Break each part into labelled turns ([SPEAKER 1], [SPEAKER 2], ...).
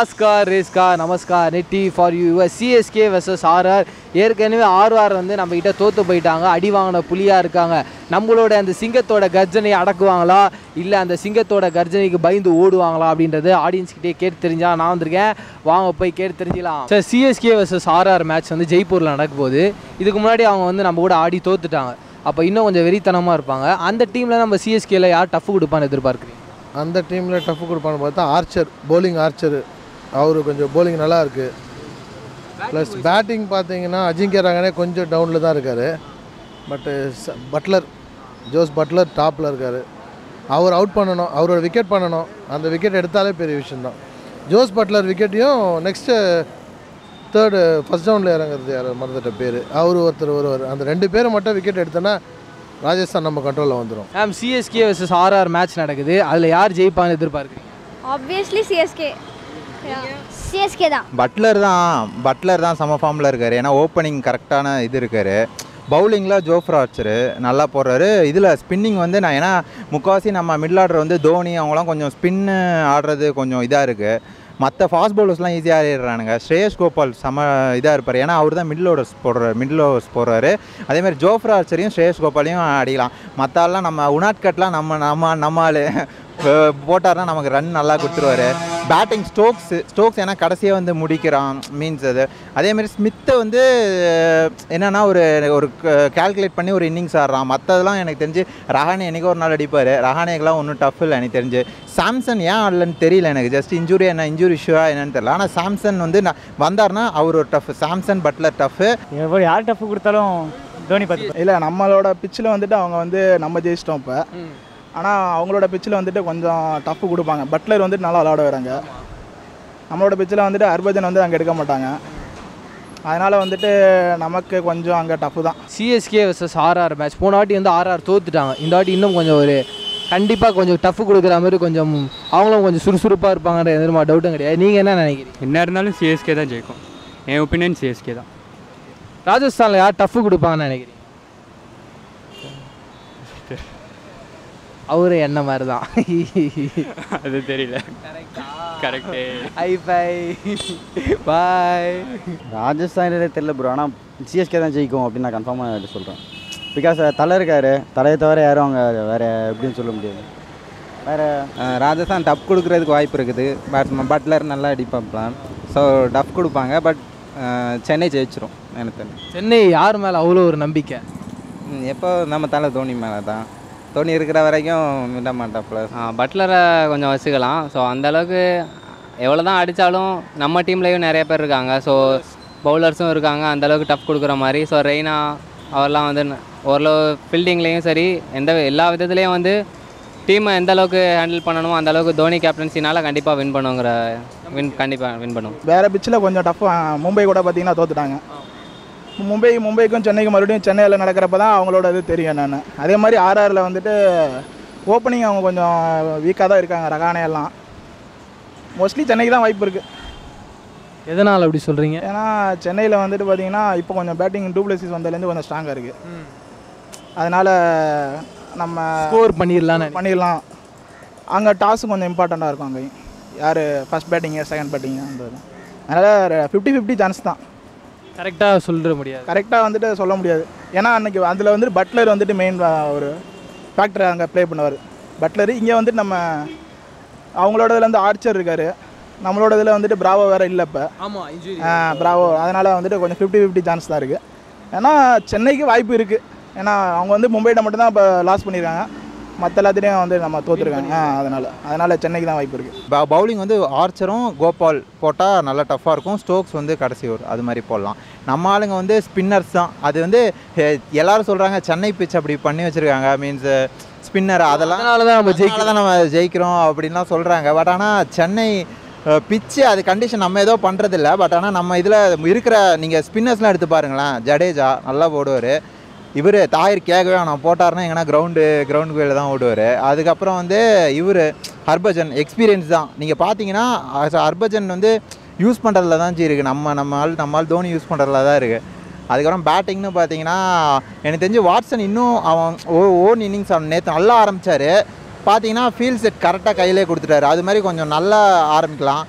[SPEAKER 1] நாஸ்கார் ரேஸ்கா நமஸ்கார் நெட்டி for you CSK versus RR ஏற்கனவே ஆர்ஆர் வந்து நம்ம கிட்ட தோத்து போயிட்டாங்க அடி வாங்கின புலியா இருக்காங்க நம்மளோட அந்த சிங்கத்தோட கர்ஜனையை அடக்குவாங்களா இல்லை அந்த சிங்கத்தோட கர்ஜனைக்கு பயந்து ஓடுவாங்களா அப்படின்றது ஆடியன்ஸ் கிட்டே கேட்டு தெரிஞ்சா நான் வந்திருக்கேன் வாங்க போய் கேட்டு தெரிஞ்சுக்கலாம் sir CSK versus RR match வந்து ஜெய்ப்பூரில் நடக்க போகுது இதுக்கு முன்னாடி அவங்க வந்து நம்ம கூட ஆடி தோத்துட்டாங்க அப்போ இன்னும் கொஞ்சம் வெறித்தனமாக இருப்பாங்க அந்த டீமில் நம்ம சிஎஸ்கேல யார் டஃப் கொடுப்பான்னு எதிர்பார்க்குறீங்க
[SPEAKER 2] அந்த டீமில் டஃப் கொடுப்பான்னு பார்த்தா ஆர்ச்சர் bowling ஆர்ச்சர் அவர் கொஞ்சம் bowling நல்லா இருக்கு ப்ளஸ் பேட்டிங் பார்த்தீங்கன்னா அஜிங்கிய ரங்கனே கொஞ்சம் டவுனில் தான் இருக்கார் பட்டு பட்லர் ஜோஸ் பட்லர் டாப்பில் இருக்கார் அவர் அவுட் பண்ணணும் அவரோட விக்கெட் பண்ணணும் அந்த விக்கெட் எடுத்தாலே பெரிய விஷயம்தான் ஜோஸ் பட்லர் விக்கெட்டையும் நெக்ஸ்ட்டு தேர்டு ஃபஸ்ட் ரவுண்டில் இறங்குறது யார் மறந்துட்ட பேர் அவர் ஒருத்தர் வருவார் அந்த ரெண்டு பேரும் மட்டும் விக்கெட் எடுத்தோன்னா ராஜஸ்தான் நம்ம கண்ட்ரோலில் வந்துடும்
[SPEAKER 1] ma'am CSK versus RR match நடக்குது அதில் யார் ஜெயிப்பான்னு எதிர்பார்க்குறீங்க
[SPEAKER 3] ஆப்வியஸ்லி சிஎஸ்கே சிஎஸ்கே தான்
[SPEAKER 4] பட்லர் தான் பட்லர் தான் சம ஃபார்மில் இருக்கார் ஏன்னா ஓப்பனிங் கரெக்டான இது இருக்கார் பவுலிங்கில் ஜோஃப்ரா ஆர்ச்சரு நல்லா போடுறாரு இதில் ஸ்பின்னிங் வந்து நான் ஏன்னா முக்கால்வாசி நம்ம மிடில் ஆர்டர் வந்து தோனி அவங்களாம் கொஞ்சம் ஸ்பின்னு ஆடுறது கொஞ்சம் இதாக இருக்குது மற்ற ஃபாஸ்ட் பவுலர்ஸ்லாம் ஈஸியாக ஆடிடுறானுங்க ஸ்ரேயஸ் கோபால் செம இதாக இருப்பார் ஏன்னா அவர் தான் மிடில் ஓவர்ஸ் போடுறாரு மிடில் ஓவர்ஸ் போடுறாரு அதேமாதிரி ஜோஃப்ரா ஆர்ச்சரையும் ஸ்ரேயஸ் கோபாலையும் அடிக்கலாம் மற்ற ஆள்லாம் நம்ம உனாட் கட்லாம் நம்ம நம்ம நம்ம ஆள் போட்டார்னா நமக்கு ரன் நல்லா கொடுத்துருவாரு பேட்டிங் ஸ்டோக்ஸ் ஸ்டோக்ஸ் ஏன்னா கடைசியாக வந்து முடிக்கிறான் மீன்ஸ் அது அதேமாதிரி ஸ்மித்தை வந்து என்னன்னா ஒரு ஒரு கால்குலேட் பண்ணி ஒரு இன்னிங்ஸ் ஆடுறான் மற்றதெல்லாம் எனக்கு தெரிஞ்சு ரஹானே என்னைக்கு ஒரு நாள் அடிப்பார் ரஹானேக்கெலாம் ஒன்றும் டஃப் இல்லை எனக்கு தெரிஞ்சு சாம்சன் ஏன் ஆடலன்னு தெரியல எனக்கு ஜஸ்ட் இன்ஜுரி என்ன இன்ஜுரி இஷ்யூவா என்னன்னு தெரியல ஆனால் சாம்சன் வந்து நான் வந்தார்னா அவர் ஒரு டஃப் சாம்சன் பட்லர் டஃப்பு
[SPEAKER 5] இப்போ யார் டஃப் கொடுத்தாலும் தோனி பார்த்து
[SPEAKER 6] இல்லை நம்மளோட பிச்சில் வந்துட்டு அவங்க வந்து நம்ம ஜெயிச்சிட்டோம் இப்போ ஆனால் அவங்களோட பிச்சில் வந்துட்டு கொஞ்சம் டஃப் கொடுப்பாங்க பட்லர் வந்துட்டு நல்லா விளாட வராங்க நம்மளோட பிச்சில் வந்துட்டு ஹர்பஜன் வந்து அங்கே எடுக்க மாட்டாங்க அதனால் வந்துட்டு நமக்கு கொஞ்சம் அங்கே டஃப்பு தான்
[SPEAKER 1] சிஎஸ்கே வெர்சஸ் ஆர்ஆர் மேட்ச் போன வாட்டி வந்து ஆர்ஆர் தோத்துட்டாங்க இந்த வாட்டி இன்னும் கொஞ்சம் ஒரு கண்டிப்பாக கொஞ்சம் டஃப் கொடுக்குற மாதிரி கொஞ்சம் அவங்களும் கொஞ்சம் சுறுசுறுப்பாக இருப்பாங்கன்ற எந்த டவுட்டும் கிடையாது நீங்கள் என்ன நினைக்கிறீங்க
[SPEAKER 7] என்ன இருந்தாலும் சிஎஸ்கே தான் ஜெயிக்கும் என் ஒப்பீனியன் சிஎஸ்கே தான்
[SPEAKER 1] ராஜஸ்தானில் யார் டஃப் கொடுப்பாங்கன்னு நினைக்கிறீங்க அவரு என்ன மாதிரி தான்
[SPEAKER 7] அது தெரியல கரெக்டு
[SPEAKER 1] ஐ பை பாய்
[SPEAKER 5] ராஜஸ்தானில் தெரியல ப்ரோ ஆனால் சிஎஸ்கே தான் ஜெயிக்கும் அப்படின்னு நான் கன்ஃபார்மாக சொல்கிறேன் பிகாஸ் தலை இருக்காரு தலையை தவிர யாரும் அவங்க வேறு எப்படின்னு சொல்ல முடியாது வேறு
[SPEAKER 4] ராஜஸ்தான் டப் கொடுக்குறதுக்கு வாய்ப்பு இருக்குது பேட்ஸ்மேன் பட்லர் நல்லா அடிப்பாப்லாம் ஸோ டப் கொடுப்பாங்க பட் சென்னை ஜெயிச்சிரும் எனக்கு தெரிஞ்சு
[SPEAKER 1] சென்னை யார் மேலே அவ்வளோ ஒரு நம்பிக்கை
[SPEAKER 4] ம், எப்போ நம்ம தலை தோனி மேலே தான் தோனி இருக்கிற வரைக்கும் விட மாட்டாப்ல
[SPEAKER 8] பட்லரை கொஞ்சம் வச்சுக்கலாம் ஸோ அந்தளவுக்கு எவ்வளோ தான் அடித்தாலும் நம்ம டீம்லேயும் நிறைய பேர் இருக்காங்க ஸோ பவுலர்ஸும் இருக்காங்க அந்தளவுக்கு டஃப் கொடுக்குற மாதிரி ஸோ ரெய்னா அவர்லாம் வந்து ந- ஓரளவு ஃபீல்டிங்லேயும் சரி எந்த எல்லா விதத்துலேயும் வந்து டீமை எந்த அளவுக்கு ஹேண்டில் பண்ணணுமோ அந்த அளவுக்கு தோனி கேப்டன்சினால கண்டிப்பாக வின் பண்ணுங்கிற வின் கண்டிப்பாக வின் பண்ணும்
[SPEAKER 6] வேறு பிச்சில் கொஞ்சம் டஃப் மும்பை கூட பார்த்தீங்கன்னா தோத்துட்டாங்க மும்பை மும்பைக்கும் சென்னைக்கும் மறுபடியும் சென்னையில் நடக்கிறப்ப தான் அவங்களோட இது தெரியும் நான் அதே மாதிரி ஆர்ஆரில் வந்துட்டு ஓப்பனிங் அவங்க கொஞ்சம் வீக்காக தான் இருக்காங்க ரகானே எல்லாம் மோஸ்ட்லி சென்னைக்கு தான் வாய்ப்பு இருக்குது
[SPEAKER 1] எதனால் அப்படி சொல்கிறீங்க
[SPEAKER 6] ஏன்னா சென்னையில் வந்துட்டு பார்த்தீங்கன்னா இப்போ கொஞ்சம் பேட்டிங் டூப்ளசிஸ் வந்ததுலேருந்து கொஞ்சம் ஸ்ட்ராங்காக இருக்குது அதனால் நம்ம
[SPEAKER 1] ஸ்கோர் பண்ணிடலான்னு
[SPEAKER 6] பண்ணிடலாம் அங்கே டாஸும் கொஞ்சம் இம்பார்ட்டண்ட்டாக இருக்கும் அங்கேயும் யார் ஃபஸ்ட் பேட்டிங்கு செகண்ட் பேட்டிங்கு அந்த இது. அதனால் ஃபிஃப்டி ஃபிஃப்டி சான்ஸ் தான்
[SPEAKER 1] கரெக்டாக சொல்லிட முடியாது
[SPEAKER 6] கரெக்டாக வந்துட்டு சொல்ல முடியாது ஏன்னா அன்றைக்கி அதில் வந்துட்டு பட்லர் வந்துட்டு மெயின் ஒரு ஃபேக்டர் அங்கே ப்ளே பண்ணுவார் பட்லர் இங்கே வந்துட்டு நம்ம அவங்களோட இதில் வந்து ஆர்ச்சர் இருக்கார் நம்மளோட இதில் வந்துட்டு பிராவோ வேறு இல்லை இப்போ
[SPEAKER 1] ஆமாம் இன்ஜுரி
[SPEAKER 6] பிராவோ அதனால் வந்துட்டு கொஞ்சம் ஃபிஃப்டி ஃபிஃப்டி சான்ஸ் தான் இருக்குது ஏன்னா சென்னைக்கு வாய்ப்பு இருக்குது ஏன்னா அவங்க வந்து மும்பைட்ட மட்டும்தான் இப்போ லாஸ் பண்ணியிருக்காங்க மற்ற எல்லாத்துலேயும் வந்து நம்ம தோற்றுருக்காங்க ஆ அதனால் அதனால் சென்னைக்கு தான் வாய்ப்பு இருக்குது
[SPEAKER 4] பவுலிங் வந்து ஆர்ச்சரும் கோபால் போட்டால் நல்லா டஃப்பாக இருக்கும் ஸ்டோக்ஸ் வந்து கடைசி ஒரு அது மாதிரி போடலாம் நம்ம ஆளுங்க வந்து ஸ்பின்னர்ஸ் தான் அது வந்து ஹே- எல்லாரும் சொல்கிறாங்க சென்னை பிச் அப்படி பண்ணி வச்சுருக்காங்க மீன்ஸ் ஸ்பின்னர் அதெல்லாம்
[SPEAKER 1] அதனால தான் நம்ம
[SPEAKER 4] ஜெயிக்கலாம் தான் நம்ம ஜெயிக்கிறோம் அப்படின்லாம் சொல்கிறாங்க பட் ஆனால் சென்னை பிச்சு அது கண்டிஷன் நம்ம ஏதோ பண்ணுறதில்ல பட் ஆனால் நம்ம இதில் இருக்கிற நீங்கள் ஸ்பின்னர்ஸ்லாம் எடுத்து பாருங்களேன் ஜடேஜா நல்லா போடுவார் இவர் தாயர் கேட்கவே நான் போட்டார்னா எங்கன்னா கிரவுண்டு கிரவுண்டு கோயிலில் தான் ஓடுவார் அதுக்கப்புறம் வந்து இவர் ஹர்பஜன் எக்ஸ்பீரியன்ஸ் தான் நீங்கள் பார்த்தீங்கன்னா as a ஹர்பஜன் வந்து யூஸ் பண்ணுறதுல தான் ஜி இருக்குது நம்ம நம்ம ஆள் நம்ம ஆள் தோனி யூஸ் பண்ணுறதுல தான் இருக்குது அதுக்கப்புறம் பேட்டிங்னு பார்த்தீங்கன்னா எனக்கு தெரிஞ்சு வாட்சன் இன்னும் அவன் ஓ ஓன் இன்னிங்ஸ் அவன் நேற்று நல்லா ஆரம்பித்தார் பார்த்தீங்கன்னா ஃபீல் செட் கரெக்டாக கையிலே கொடுத்துட்டாரு அது மாதிரி கொஞ்சம் நல்லா ஆரம்பிக்கலாம்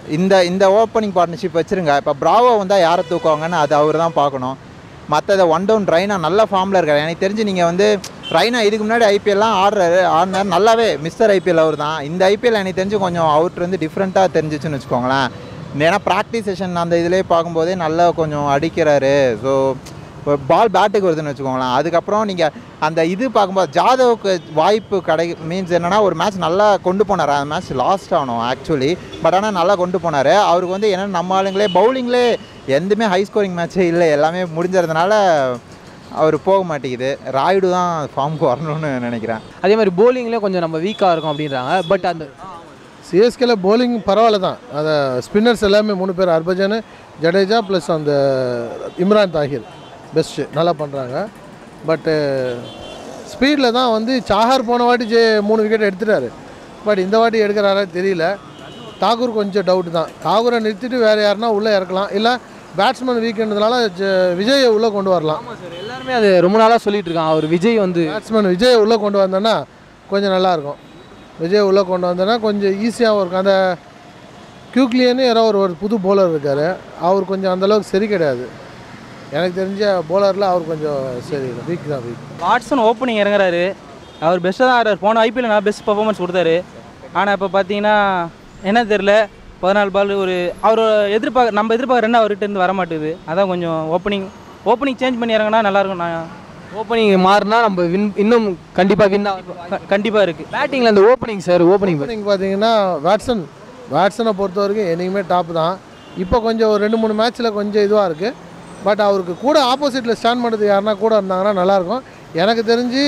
[SPEAKER 4] இந்த இந்த ஓப்பனிங் பார்ட்னர்ஷிப் வச்சுருங்க இப்போ பிராவோ வந்தால் யாரை தூக்குவாங்கன்னு அது அவர் தான் பார்க்கணும் மற்றதை ஒன் டவுன் ரைனா நல்ல ஃபார்மில் இருக்காரு எனக்கு தெரிஞ்சு நீங்கள் வந்து ரைனா இதுக்கு முன்னாடி ஐபிஎல்லாம் ஆடுறாரு ஆடினார் நல்லாவே மிஸ்டர் ஐபிஎல் அவர் தான் இந்த ஐபிஎல் எனக்கு தெரிஞ்சு கொஞ்சம் அவுட் வந்து டிஃப்ரெண்ட்டாக தெரிஞ்சிச்சுன்னு வச்சுக்கோங்களேன் ஏன்னா ப்ராக்டிஸ் செஷன் அந்த இதிலே பார்க்கும்போதே நல்லா கொஞ்சம் அடிக்கிறாரு ஸோ பால் பேட்டுக்கு வருதுன்னு வச்சுக்கோங்களேன் அதுக்கப்புறம் நீங்கள் அந்த இது பார்க்கும்போது ஜாதவுக்கு வாய்ப்பு கிடை மீன்ஸ் என்னென்னா ஒரு மேட்ச் நல்லா கொண்டு போனார் அந்த மேட்ச் லாஸ்ட் ஆகணும் ஆக்சுவலி பட் ஆனால் நல்லா கொண்டு போனார் அவருக்கு வந்து என்னென்னா நம்ம ஆளுங்களே பவுலிங்லே எதுவுமே ஹை ஸ்கோரிங் மேட்ச்சே இல்லை எல்லாமே முடிஞ்சதுனால அவர் போக மாட்டேங்குது ராயுடு தான் ஃபார்முக்கு வரணும்னு நினைக்கிறேன்
[SPEAKER 1] அதே மாதிரி போலிங்லேயும் கொஞ்சம் நம்ம வீக்காக இருக்கும் அப்படின்றாங்க பட் அந்த
[SPEAKER 2] சிஎஸ்கேல bowling பரவாயில்ல தான் அந்த ஸ்பின்னர்ஸ் எல்லாமே மூணு பேர் ஹர்பஜன் ஜடேஜா ப்ளஸ் அந்த இம்ரான் தாஹிர் பெஸ்ட்டு நல்லா பண்ணுறாங்க பட்டு ஸ்பீடில் தான் வந்து சாஹர் போன வாட்டி ஜெ மூணு விக்கெட் எடுத்துட்டாரு பட் இந்த வாட்டி எடுக்கிறாரா தெரியல தாகூர் கொஞ்சம் டவுட் தான் தாகூரை நிறுத்திட்டு வேறு யாருன்னா உள்ளே இறக்கலாம் இல்லை பேட்ஸ்மேன் வீக்கெண்டதுனால விஜயை உள்ளே கொண்டு வரலாம்
[SPEAKER 1] எல்லாருமே அது ரொம்ப நாளாக சொல்லிட்டு இருக்கான் அவர் விஜய் வந்து
[SPEAKER 2] பேட்ஸ்மேன் விஜய் உள்ளே கொண்டு வந்தோன்னா கொஞ்சம் நல்லாயிருக்கும் விஜய் உள்ளே கொண்டு வந்தோன்னா கொஞ்சம் ஈஸியாகவும் இருக்கும் அந்த கியூக்லியன்னு யாரோ ஒரு ஒரு புது bowler இருக்கார் அவர் கொஞ்சம் அந்தளவுக்கு சரி கிடையாது எனக்கு தெரிஞ்ச bowlerல அவர் கொஞ்சம் சரி வீக் தான் வீக்
[SPEAKER 9] வாட்ஸன் ஓப்பனிங் இறங்குறாரு அவர் பெஸ்ட்டாக தான் ஆடுறாரு போன ஐபிஎல் நான் பெஸ்ட் பர்ஃபார்மன்ஸ் கொடுத்தாரு ஆனால் இப்போ பார்த்தீங்கன்னா என்ன தெரில பதினாலு பால் ஒரு அவர் எதிர்பார்க்க நம்ம எதிர்பார்க்க ரன் அவர்கிட்ட இருந்து வர மாட்டேது அதான் கொஞ்சம் ஓப்பனிங் ஓப்பனிங் சேஞ்ச் பண்ணி இறங்கினா நல்லாயிருக்கும் நான்
[SPEAKER 1] ஓப்பனிங் மாறினா நம்ம வின் இன்னும் கண்டிப்பாக வின்
[SPEAKER 9] கண்டிப்பாக இருக்குது
[SPEAKER 1] பேட்டிங்கில் அந்த ஓப்பனிங் சார் ஓப்பனிங்
[SPEAKER 2] ஓப்பனிங் பார்த்தீங்கன்னா வாட்சன் வாட்சனை பொறுத்த வரைக்கும் என்றைக்குமே டாப் தான் இப்போ கொஞ்சம் ஒரு ரெண்டு மூணு மேட்ச்சில் கொஞ்சம் இதுவாக இருக்குது பட் அவருக்கு கூட ஆப்போசிட்டில் ஸ்டாண்ட் பண்ணுறது யாருன்னா கூட இருந்தாங்கன்னா நல்லாயிருக்கும் எனக்கு தெரிஞ்சு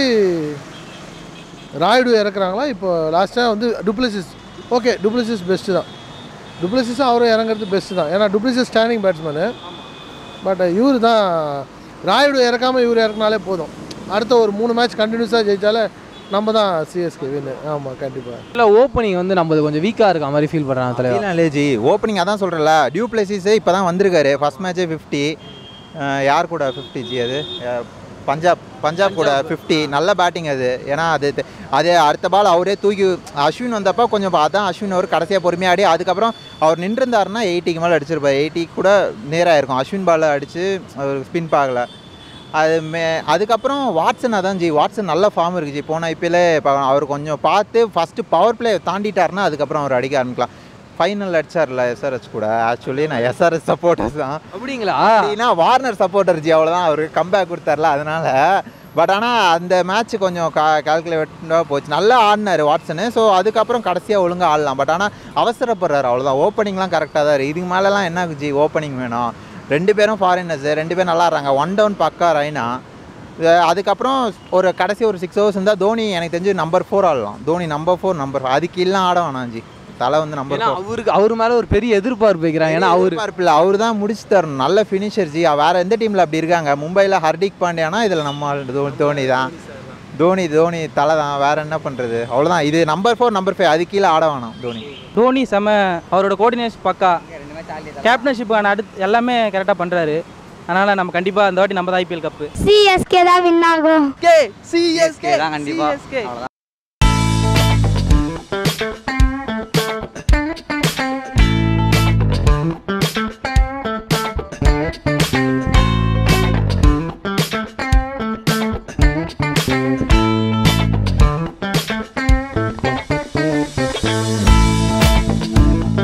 [SPEAKER 2] ராய்டு இறக்குறாங்களா இப்போ லாஸ்ட்டாக வந்து டுப்ளிசிஸ் ஓகே டுப்ளிசிஸ் பெஸ்ட்டு தான் டுப்ளிசிஸும் அவரும் இறங்குறது பெஸ்ட்டு தான் ஏன்னா டுப்ளிசிஸ் ஸ்டாண்டிங் பேட்ஸ்மேனு பட் இவர் தான் ராய்டு இறக்காமல் இவர் இறக்குனாலே போதும் அடுத்த ஒரு மூணு மேட்ச் கண்டினியூஸாக ஜெயிச்சாலே நம்ம தான் சிஎஸ்கே வின்னு ஆமாம் கண்டிப்பாக
[SPEAKER 1] இல்லை ஓப்பனிங் வந்து நம்மது கொஞ்சம் வீக்காக இருக்க மாதிரி ஃபீல் பண்ணுறாங்க தலைவர்
[SPEAKER 4] இல்லை ஜி ஓப்பனிங் அதான் சொல்கிறேன்ல டியூ பிளேசிஸே இப்போ தான் வந்திருக்காரு ஃபர்ஸ்ட் மேட்ச்சே ஃபிஃப்டி யார் கூட ஃபிஃப்டி ஜி அது அஹ், பஞ்சாப் பஞ்சாப் கூட ஃபிஃப்டி நல்ல பேட்டிங் அது ஏன்னா அது தெ- அது அடுத்த பால் அவரே தூக்கி அஸ்வின் வந்தப்போ கொஞ்சம் அதான் அஸ்வின் அவர் கடைசியாக பொறுமையாக ஆடி அதுக்கப்புறம் அவர் நின்றுருந்தாருன்னா எயிட்டிக்கு மேலே அடிச்சிருப்பார் எயிட்டி கூட நேராக இருக்கும் அஸ்வின் பால் அடித்து அவர் ஸ்பின் பார்க்கல அது மே அதுக்கப்புறம் வாட்சன் அதான் ஜி வாட்சன் நல்ல ஃபார்ம் இருக்குது ஜி போன ஐபிஎல்லே அவர் கொஞ்சம் பார்த்து ஃபஸ்ட்டு பவர் பிளே தாண்டிட்டாருன்னா அதுக்கப்புறம் அவர் அடிக்க ஆரம்பிக்கலாம் ஃபைனல் அடிச்சார்ல எஸ்ஆர்எச் கூட ஆக்சுவலி நான் எஸ்ஆர்எஸ் சப்போர்ட்டர்ஸ் தான்
[SPEAKER 1] அப்படிங்களா
[SPEAKER 4] அப்படின்னா வார்னர் சப்போர்ட்டர் ஜி அவ்வளோதான் அவர் கம்பேக் கொடுத்தார்ல அதனால பட் ஆனால் அந்த மேட்ச் கொஞ்சம் கா கால்குலேட்டாக போச்சு நல்லா ஆடினார் வாட்சனு ஸோ அதுக்கப்புறம் கடைசியாக ஒழுங்காக ஆடலாம் பட் ஆனால் அவசரப்படுறாரு அவ்வளோதான் ஓப்பனிங்லாம் கரெக்டாக தான் இருக்குது இதுக்கு மேலெலாம் என்ன ஜி ஓப்பனிங் வேணும் ரெண்டு பேரும் ஃபாரினர்ஸ் ரெண்டு பேரும் நல்லா ஆடுறாங்க ஒன் டவுன் பக்கா ரைனா இது அதுக்கப்புறம் ஒரு கடைசி ஒரு சிக்ஸ் ஹவர்ஸ் இருந்தால் தோனி எனக்கு தெரிஞ்சு நம்பர் ஃபோர் ஆடலாம் தோனி நம்பர் ஃபோர் நம்பர் அதுக்கு இல்லை ஆட வேணாம் ஜி தலை வந்து நம்பர்
[SPEAKER 1] ஏன்னா
[SPEAKER 4] ஃபோர்
[SPEAKER 1] அவருக்கு அவர் மேலே ஒரு பெரிய எதிர்பார்ப்பு வைக்கிறாங்க ஏன்னா அவர்
[SPEAKER 4] எதிர்பார்ப்பில்ல அவர் தான் முடிச்சு தரணும் நல்ல ஃபினிஷர் ஜி வேற எந்த டீமில் அப்படி இருக்காங்க மும்பையில் ஹர்திக் பாண்டியானா இதில் நம்ம ஆள் தோ- தோனி தான் தோனி தோனி தலை தான் வேற என்ன பண்ணுறது அவ்வளோதான் இது நம்பர் ஃபோர் நம்பர் ஃபைவ் அது கீழே ஆட வேணாம் தோனி
[SPEAKER 9] தோனி செம அவரோட கோஆர்டினேஷன் பக்கா கேப்டன்ஷிப்பான அடுத்து எல்லாமே கரெக்டாக பண்ணுறாரு அதனால் நம்ம கண்டிப்பாக அந்த வாட்டி நம்ம தான் ஐபிஎல் கப்பு
[SPEAKER 3] சிஎஸ்கே தான் வின் ஆகும்
[SPEAKER 1] சிஎஸ்கே
[SPEAKER 5] தான் கண்டிப்பாக